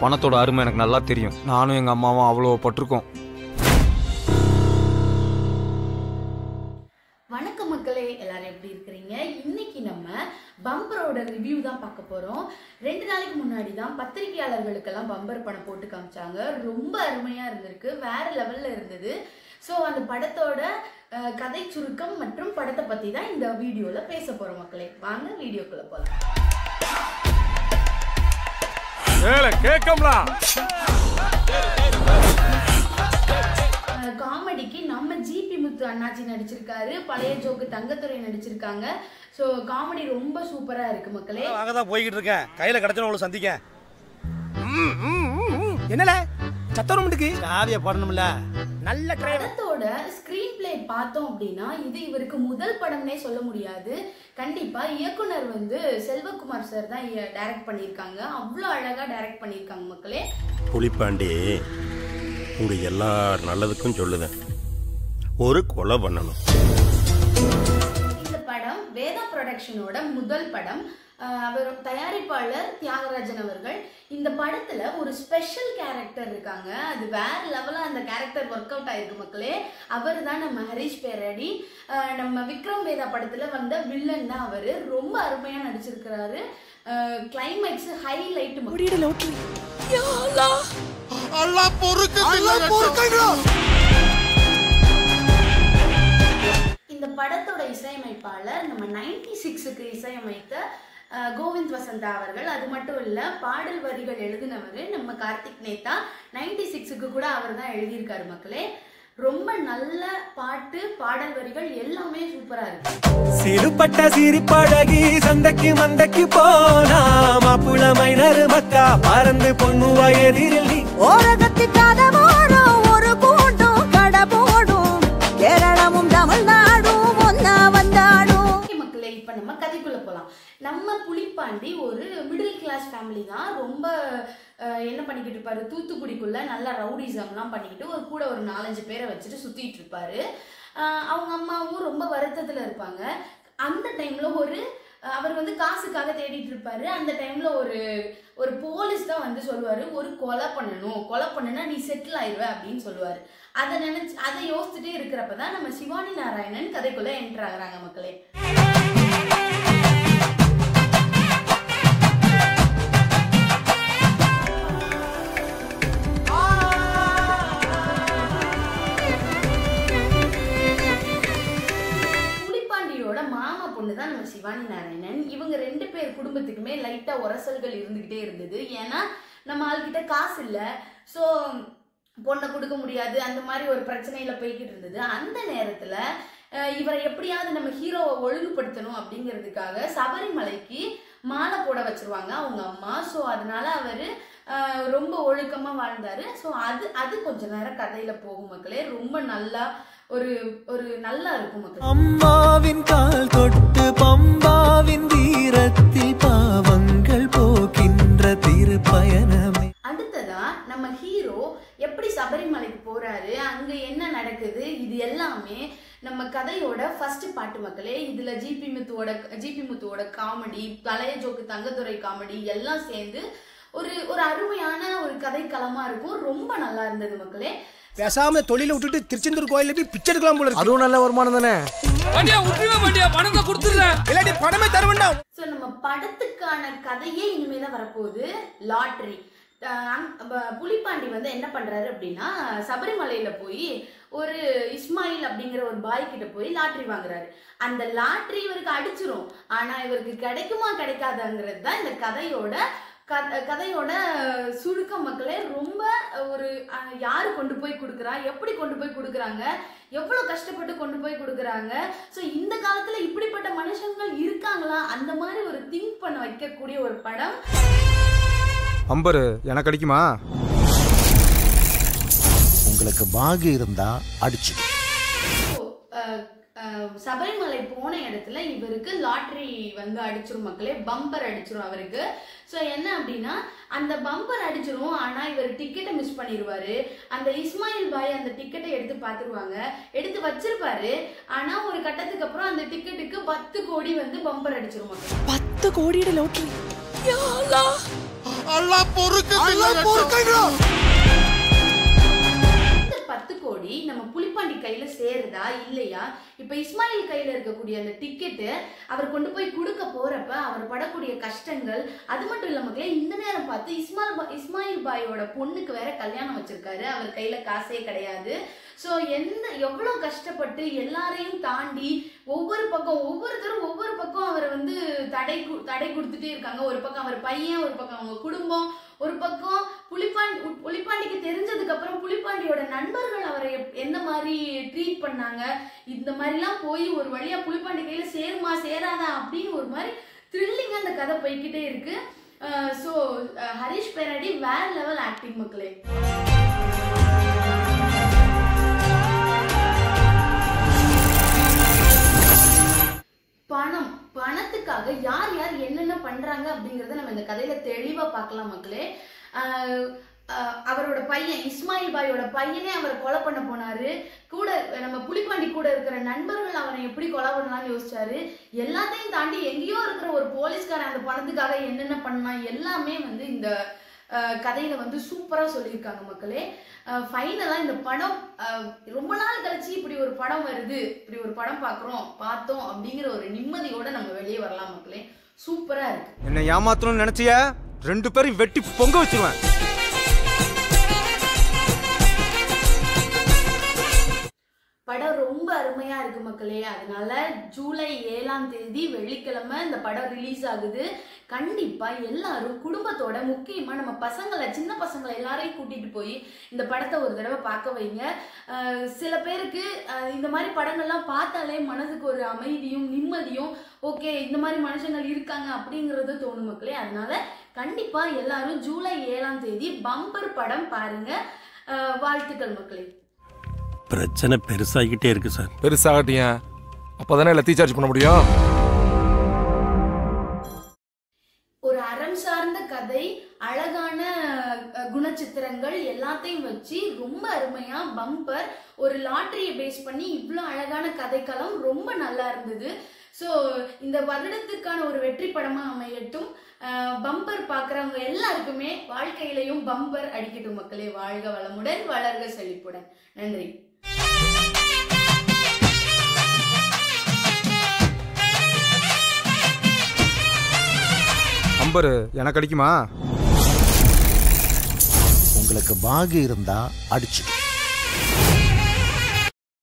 பணத்தோட அருமை எனக்கு நல்லா தெரியும் நானும் எங்கள் அம்மாவும் அவ்வளோ பட்டிருக்கோம் வணக்கம் மக்களே எல்லாரும் எப்படி இருக்கிறீங்க இன்னைக்கு நம்ம பம்பரோட ரிவ்யூ தான் பார்க்க போறோம் ரெண்டு நாளைக்கு முன்னாடி தான் பத்திரிகையாளர்களுக்கெல்லாம் பம்பர் படம் போட்டு காமிச்சாங்க ரொம்ப அருமையா இருந்திருக்கு வேற லெவல்ல இருந்தது ஸோ அந்த படத்தோட அஹ், கதை சுருக்கம் மற்றும் படத்தை பத்தி தான் இந்த வீடியோல பேச போறோம் மக்களே வாங்க வீடியோக்குள்ள போலாம் ஏல கேக்கம்லாம் அஹ், காமெடிக்கு நம்ம ஜிபி முத்து அண்ணாச்சி நடிச்சிருக்காரு பழைய ஜோக்கு தங்கத்துறை நடிச்சிருக்காங்க ஸோ காமெடி ரொம்ப சூப்பரா இருக்கு மக்களே அங்கே தான் போய்கிட்டு இருக்கேன் கையில் கிடச்சன உங்களை சந்திக்க என்னல சத்தரமுண்டுக்கு சாவியை போடணும்ல நல்ல படத்தோட ஸ்கிரீன் பிளே பார்த்தோம் அப்படின்னா இது இவருக்கு முதல் படம்னே சொல்ல முடியாது கண்டிப்பா இயக்குனர் வந்து செல்வகுமார் சார் தான் டைரக்ட் பண்ணியிருக்காங்க அவ்வளோ அழகா டைரக்ட் பண்ணியிருக்காங்க மக்களே புலிப்பாண்டி உங்க எல்லார் நல்லதுக்கும் சொல்லுதேன் ஒரு கொலை பண்ணணும் இந்த படம் வேதா ப்ரொடக்ஷனோட முதல் படம் அஹ் அவர் தயாரிப்பாளர் தியாகராஜன் அவர்கள் இந்த படத்துல ஒரு ஸ்பெஷல் கேரக்டர் இருக்காங்க அது வேற லெவலா அந்த கேரக்டர் ஒர்க் அவுட் ஆயிருக்கு மக்களே அவர் தான் நம்ம ஹரிஷ் பேரடி அஹ் நம்ம விக்ரம் வேதா படத்துல வந்த வில்லன் தான் அவரு ரொம்ப அருமையா நடிச்சிருக்கிறாரு கிளைமேக்ஸ் ஹைலைட் இந்த படத்தோட இசையமைப்பாளர் நம்ம நைன்டி சிக்ஸுக்கு இசையமைத்த அஹ், கோவிந்த் வசந்தா அவர்கள் அது மட்டும் இல்ல பாடல் வரிகள் எழுதினவர் நம்ம கார்த்திக் நேதா நைன்டி சிக்ஸுக்கு கூட அவர் தான் எழுதியிருக்காரு மக்களே ரொம்ப நல்ல பாட்டு பாடல் வரிகள் எல்லாமே சூப்பரா இருக்கு சிறுபட்ட சிரிப்பழகி சந்தைக்கு மந்தைக்கு போனா மாப்புள மைனர் மக்கா பறந்து பொண்ணு வயதில் நீ ஓரகத்தி கதவோடும் ஒரு கூட்டும் கடை போடும் கேரளமும் தமிழ்நாடும் ஒன்னா வந்தாடும் ஓகே மக்களே இப்போ நம்ம கதைக்குள்ள போகலாம் நம்ம புலிப்பாண்டி ஒரு மிடில் கிளாஸ் ஃபேமிலி தான் ரொம்ப அஹ், என்ன பண்ணிக்கிட்டு இருப்பாரு தூத்துக்குடிக்குள்ள நல்லா ரவுடிசம்லாம் பண்ணிக்கிட்டு ஒரு கூட ஒரு நாலஞ்சு பேரை வச்சுட்டு சுத்திட்டு இருப்பாரு அஹ், அவங்க அம்மாவும் ரொம்ப வருத்தத்துல இருப்பாங்க அந்த டைம்ல ஒரு அஹ், அவர் வந்து காசுக்காக தேடிட்டு இருப்பாரு அந்த டைம்ல ஒரு ஒரு போலீஸ் தான் வந்து சொல்லுவாரு ஒரு கொலை பண்ணணும் கொலை பண்ணுனா நீ செட்டில் ஆயிடுவ அப்படின்னு சொல்லுவாரு அதை நினைச்சு அதை யோசிச்சுட்டே இருக்கிறப்ப தான் நம்ம சிவானி நாராயணன் கதைக்குள்ள என்டர் ஆகுறாங்க மக்களே புலிப்பாண்டியோட மாமா பொண்ணு தான் நம்ம சிவானி நாராயணன் இவங்க ரெண்டு பேர் குடும்பத்துக்குமே லைட்டா உரசல்கள் இருந்துகிட்டே இருந்தது ஏன்னா நம்ம ஆள்கிட்ட காசு இல்லை ஸோ பொண்ணை கொடுக்க முடியாது அந்த மாதிரி ஒரு பிரச்சனையில போய்கிட்டு இருந்தது அந்த நேரத்துல அஹ், இவரை எப்படியாவது நம்ம ஹீரோவை ஒழுங்குபடுத்தணும் அப்படிங்கிறதுக்காக சபரிமலைக்கு மாலை போட வச்சிருவாங்க அவங்க அம்மா ஸோ அதனால அவரு அஹ், ரொம்ப ஒழுக்கமா வாழ்ந்தாரு ஸோ அது அது கொஞ்ச நேரம் கதையில போகும் மக்களே ரொம்ப நல்லா ஒரு ஒரு நல்லா இருக்கும் மக்களே அம்மாவின் கால் தொட்டு பம்பாவின் வீரத்தில் பாவங்கள் போகின்ற திருப்பயணமே அடுத்ததா நம்ம ஹீரோ எப்படி சபரிமலைக்கு போறாரு அங்க என்ன நடக்குது இது எல்லாமே நம்ம கதையோட ஃபர்ஸ்ட் பாட்டு மக்களே இதுல ஜிபி முத்துவோட ஜிபி முத்துவோட காமெடி பழைய ஜோக்கு தங்கத்துறை காமெடி எல்லாம் சேர்ந்து ஒரு ஒரு அருமையான ஒரு கதைக்களமா இருக்கும் ரொம்ப நல்லா இருந்தது மக்களே பேசாம தொழில விட்டுட்டு திருச்செந்தூர் கோயில்ல போய் பிச்சை எடுக்கலாம் போல இருக்கு அதுவும் நல்ல வருமானம் தானே வண்டியா விட்டுருவே வண்டியா பணத்தை கொடுத்துடுறேன் இல்லாட்டி பணமே தருவேண்டா ஸோ நம்ம படத்துக்கான கதையே இனிமே தான் வரப்போகுது லாட்ரி புலிப்பாண்டி வந்து என்ன பண்றாரு அப்படின்னா சபரிமலையில போய் ஒரு இஸ்மாயில் அப்படிங்கிற ஒரு பாய் கிட்ட போய் லாட்ரி வாங்குறாரு அந்த லாட்ரி இவருக்கு அடிச்சிரும் ஆனா இவருக்கு கிடைக்குமா கிடைக்காதாங்கிறது தான் இந்த கதையோட கத- கதையோட சுருக்க மக்களே ரொம்ப ஒரு அஹ், யாரு கொண்டு போய் கொடுக்குறா எப்படி கொண்டு போய் கொடுக்குறாங்க எவ்வளவு கஷ்டப்பட்டு கொண்டு போய் கொடுக்குறாங்க ஸோ இந்த காலத்துல இப்படிப்பட்ட மனுஷங்கள் இருக்காங்களா அந்த மாதிரி ஒரு திங்க் பண்ண வைக்கக்கூடிய ஒரு படம் பம்பரு எனக்கு அடிக்குமா உங்களுக்கு பாகு இருந்தா அடிச்சு So, அஹ், அஹ், சபரிமலை போன இடத்துல இவருக்கு லாட்ரி வந்து அடிச்சிரும் மக்களே பம்பர் அடிச்சிரும் அவருக்கு ஸோ என்ன அப்படின்னா அந்த பம்பர் அடிச்சிரும் ஆனா இவர் டிக்கெட்டை மிஸ் பண்ணிடுவாரு அந்த இஸ்மாயில் பாய் அந்த டிக்கெட்டை எடுத்து பார்த்துருவாங்க எடுத்து வச்சிருப்பாரு ஆனா ஒரு கட்டத்துக்கு அப்புறம் அந்த டிக்கெட்டுக்கு பத்து கோடி வந்து பம்பர் அடிச்சிரும் மக்களே பத்து கோடிയുടെ ലോട്ടറി இந்த பத்து கோடி நம்ம புலிப்பாண்டி கையில சேருதா இல்லையா இப்ப இஸ்மாயில் கையில இருக்கக்கூடிய அந்த டிக்கெட்டு அவர் கொண்டு போய் கொடுக்க போறப்ப அவர் படக்கூடிய கஷ்டங்கள் அது மட்டும் இல்ல மக்களே இந்த நேரம் பார்த்து இஸ்மாயில் பா- இஸ்மாயில் பாயோட பொண்ணுக்கு வேற கல்யாணம் வச்சிருக்காரு அவர் கையில காசே கிடையாது ஸோ எந்த எவ்வளோ கஷ்டப்பட்டு எல்லாரையும் தாண்டி ஒவ்வொரு பக்கம் ஒவ்வொருத்தரும் ஒவ்வொரு பக்கம் அவரை வந்து தடை கு- தடை கொடுத்துட்டே இருக்காங்க ஒரு பக்கம் அவர் பையன் ஒரு பக்கம் அவங்க குடும்பம் ஒரு பக்கம் புலிப்பாண்டி உ- புலிப்பாண்டிக்கு தெரிஞ்சதுக்கு அப்புறம் புலிப்பாண்டியோட நண்பர்கள் அவரை எப்- எந்த மாதிரி ட்ரீட் பண்ணாங்க இந்த மாதிரிலாம் போய் ஒரு வழியா புலிப்பாண்டி கையில சேருமா சேராதா அப்படின்னு ஒரு மாதிரி த்ரில்லிங்கா அந்த கதை போய்க்கிட்டே இருக்கு ஸோ ஹரிஷ் பெரடி வேற லெவல் ஆக்டிங் மக்களே பணம் பணத்துக்காக யார் யார் என்னென்ன பண்றாங்க அப்படிங்கறத நம்ம இந்த கதையில தெளிவா பார்க்கலாம் மக்களே ஆஹ் ஆஹ் அவரோட பையன் இஸ்மாயில் பாயோட பையனே அவரை கொலை பண்ண போனாரு கூட நம்ம புலிப்பாண்டி கூட இருக்கிற நண்பர்கள் அவனை எப்படி கொலை பண்ணலாம்னு யோசிச்சாரு எல்லாத்தையும் தாண்டி எங்கேயோ இருக்கிற ஒரு போலீஸ்காரன் அந்த பணத்துக்காக என்னென்ன பண்ணலாம் எல்லாமே வந்து இந்த ஆஹ் கதையில வந்து சூப்பரா சொல்லியிருக்காங்க மக்களே ஃபைனலா இந்த படம் ஆஹ் ரொம்ப நாள் கழிச்சு இப்படி ஒரு படம் வருது இப்படி ஒரு படம் பார்க்குறோம் பார்த்தோம் அப்படிங்கிற ஒரு நிம்மதியோட நம்ம வெளியே வரலாம் மக்களே சூப்பரா இருக்கு என்னை ஏமாத்தணும்னு நினைச்சிய ரெண்டு பேரும் வெட்டி பொங்க வச்சிருவேன் படம் ரொம்ப அருமையா இருக்கு மக்களே அதனால ஜூலை ஏழாம் தேதி வெள்ளிக்கிழமை இந்த படம் ரிலீஸ் ஆகுது கண்டிப்பா எல்லாரும் குடும்பத்தோட முக்கியமா நம்ம பசங்களை சின்ன பசங்களை எல்லாரையும் கூட்டிட்டு போய் இந்த படத்தை ஒரு தடவை பார்க்க வைங்க அஹ் சில பேருக்கு அஹ் இந்த மாதிரி படங்கள்லாம் பார்த்தாலே மனதுக்கு ஒரு அமைதியும் நிம்மதியும் ஓகே இந்த மாதிரி மனுஷங்கள் இருக்காங்க அப்படிங்கறது தோணும் மக்களே அதனால கண்டிப்பா எல்லாரும் ஜூலை ஏழாம் தேதி பம்பர் படம் பாருங்க அஹ் வாழ்த்துக்கள் மக்களே பிரச்சனை பெருசாகிக்கிட்டே இருக்கு சார் பெருசாகட்டியா அப்பதானே எல்லாத்தையும் சார்ஜ் பண்ண முடியும் ஒரு அறம் சார்ந்த கதை அழகான அஹ், குணச்சித்திரங்கள் எல்லாத்தையும் வச்சு ரொம்ப அருமையா பம்பர் ஒரு லாட்டரியை பேஸ் பண்ணி இவ்வளோ அழகான கதைக்களம் ரொம்ப நல்லா இருந்தது ஸோ இந்த வருடத்துக்கான ஒரு வெற்றி படமா அமையட்டும் அஹ், பம்பர் பார்க்குறவங்க எல்லாருக்குமே வாழ்க்கையிலையும் பம்பர் அடிக்கட்டும் மக்களே வாழ்க வளமுடன் வளர்க செழிப்புடன் நன்றி அம்பரு எனக்கு அடிக்குமா உங்களுக்கு பாகு இருந்தா அடிச்சுக்கோ